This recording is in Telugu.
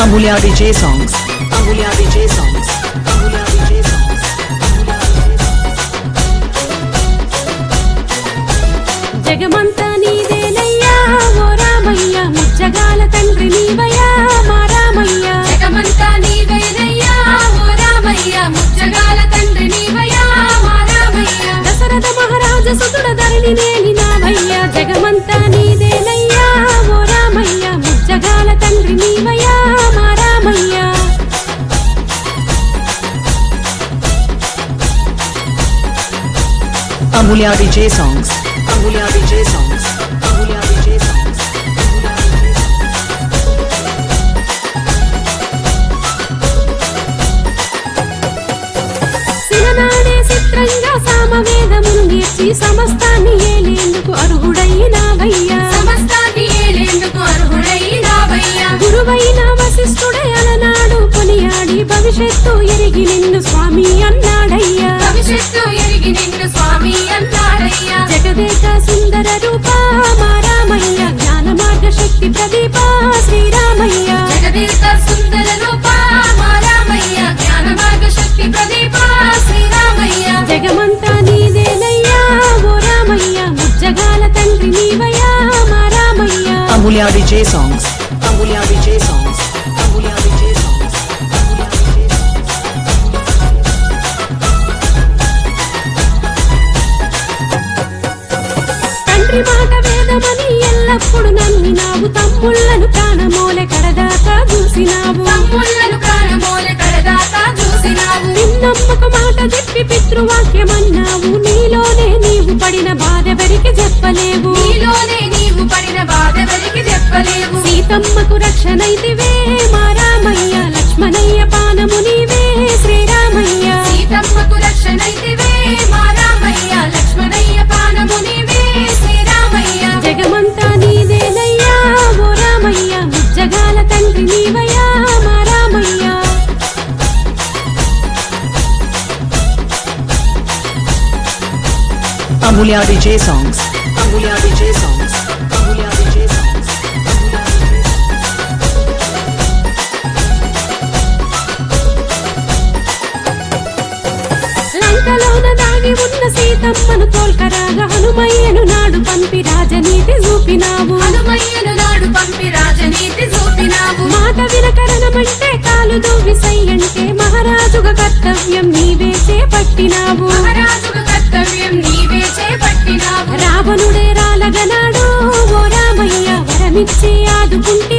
Amulya DJ songs. Amulya DJ songs. Amulya DJ songs. జగమంతా నీదేనయ్యా ఓ రామయ్య ముచ్చగాల తండ్రి నీవయ్యా మా రామయ్య జగమంతా నీవేనయ్యా ఓ రామయ్య ముచ్చగాల తండ్రి నీవయ్యా మా రామయ్య దశరథ మహారాజ సుతుడ ధరణి నేలి నావయ్య జగమంతా నీదేనయ్యా ఓ రామయ్య ముచ్చగాల తండ్రి నీవయ్యా మా Ramayya Amulya DJ songs. Amulya DJ songs. Amulya DJ songs. శివనాడే చిత్రంగా సామవేదమును నేర్చి సమస్తాన్ని ఏలేందుకు అర్హుడైనావయ్యా సమస్తాన్ని ఏలేందుకు అర్హుడైనావయ్యా గురువైన వశిష్ఠుడే అలనాడు కొనియాడి భవిష్యత్తు ఎరిగి నిన్ను స్వామి అన్నాడయ్యా భవిష్యత్తు ఎరిగి నిన్ను స్వామి అన్నాడయ్యా జగదేక సుందర రూప మా రామయ్య జ్ఞాన మార్గ శక్తి ప్రదీప శ్రీరామయ్య జగదేక సుందర రూప మా రామయ్య జ్ఞాన మార్గ శక్తి ప్రదీప శ్రీరామయ్య జగమంతా నీదేనయ్యా ఓ రామయ్య ముజ్జగాల తండ్రి నీవయ్యా మా Ramayya Amulya DJ songs. Amulya DJ songs. Amulya DJ songs. Amulya DJ songs. తండ్రి మాట వేదమని ఎల్లప్పుడు నమ్మినావు తమ్ముళ్ళను ప్రాణమోలె కడదాకా చూసినావు తమ్ముళ్ళను ప్రాణమూల కడదాకా చూసినావు నిన్నమ్మక మాట చెప్పి పితృవాక్యమన్నావు నీలోనే నీవు పడిన బాధెవరికి చెప్పలేవు నీలోనే నీవు పడిన బాధెవరికి చెప్పలేవు సీతమ్మకు రక్షణైతివే మా రామయ్య లక్ష్మణయ్య పానము నీవే శ్రీరామయ్య సీతమ్మకు రక్షణైతివే మా రామయ్య లక్ష్మణయ్య పానము నీవే శ్రీరామయ్య జగమంతా నీదేనయ్యా ఓ రామయ్య ముజ్జగాల తండ్రి నీవయ్యా మా Ramayya Amulya DJ songs. Amulya DJ songs. Amulya DJ songs. Amulya DJ songs. లంకలోన దాగి ఉన్న సీతమ్మను తోల్కరాగా హనుమయ్యను నాడు పంపి రాజనీతి చూపినావు హనుమయ్యను నాడు పంపి రాజనీతి చూపినావు మాట వినకరణమంటే కాలు దువ్వి సై అంటే మహారాజుగా కర్తవ్యం నీవే చేపట్టినావు మహారాజుకు కర్తవ్యం నీవే చేపట్టినావు రావణుడే రాలగనాడు ఓ రామయ్య వరమిచ్చి ఆదుకుంటే